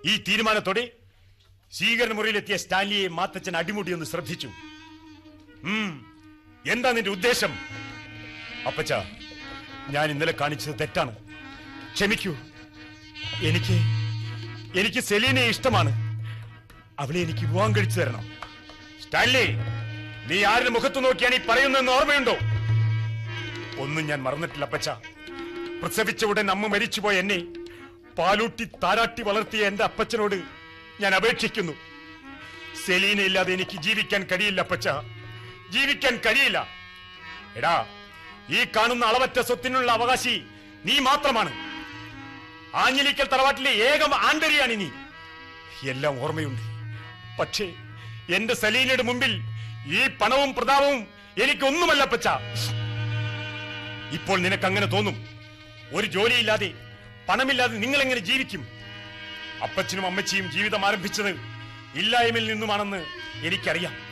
ഈ തീരുമാനത്തോടെ സ്വീകരണ മുറിയിലെത്തിയ സ്റ്റാൻലിയെ മാത്തച്ഛൻ അടിമുടി ഒന്ന് ശ്രദ്ധിച്ചു ഉം, എന്താ നിന്റെ ഉദ്ദേശം അപ്പച്ച ഞാൻ ഇന്നലെ കാണിച്ചത് തെറ്റാണ് ക്ഷമിക്കൂ എനിക്ക് എനിക്ക് സെലീനെ ഇഷ്ടമാണ് അവളെ എനിക്ക് വിവാഹം കഴിച്ചു തരണം സ്റ്റാൻലി നീ ആരുടെ മുഖത്ത് നോക്കിയാണ് ഈ പറയുന്നതെന്ന് ഓർമ്മയുണ്ടോ ഒന്നും ഞാൻ മറന്നിട്ടില്ല അപ്പച്ച പ്രസവിച്ച ഉടൻ അമ്മ മരിച്ചുപോയ എന്നെ പാലൂട്ടി താരാട്ടി വളർത്തിയ എന്റെ അപ്പച്ചനോട് ഞാൻ അപേക്ഷിക്കുന്നു സെലീന ഇല്ലാതെ എനിക്ക് ജീവിക്കാൻ കഴിയില്ല അപ്പച്ച ജീവിക്കാൻ കഴിയില്ല എടാ ഈ കാണുന്ന അളവറ്റ സ്വത്തിനുള്ള അവകാശി നീ മാത്രമാണ് ആഞ്ഞിലിക്കൽ തറവാട്ടിലെ ഏകം ആന്തരിയാണ് നീ എല്ലാം ഓർമ്മയുണ്ട് പക്ഷേ എന്റെ സലീനയുടെ മുമ്പിൽ ഈ പണവും പ്രതാപവും എനിക്കൊന്നുമല്ല പച്ച ഇപ്പോൾ നിനക്ക് അങ്ങനെ തോന്നും ഒരു ജോലിയില്ലാതെ പണമില്ലാതെ നിങ്ങൾ എങ്ങനെ ജീവിക്കും അപ്പച്ചനും അമ്മച്ചിയും ജീവിതം ആരംഭിച്ചത് ഇല്ലായ്മയിൽ നിന്നുമാണെന്ന് എനിക്കറിയാം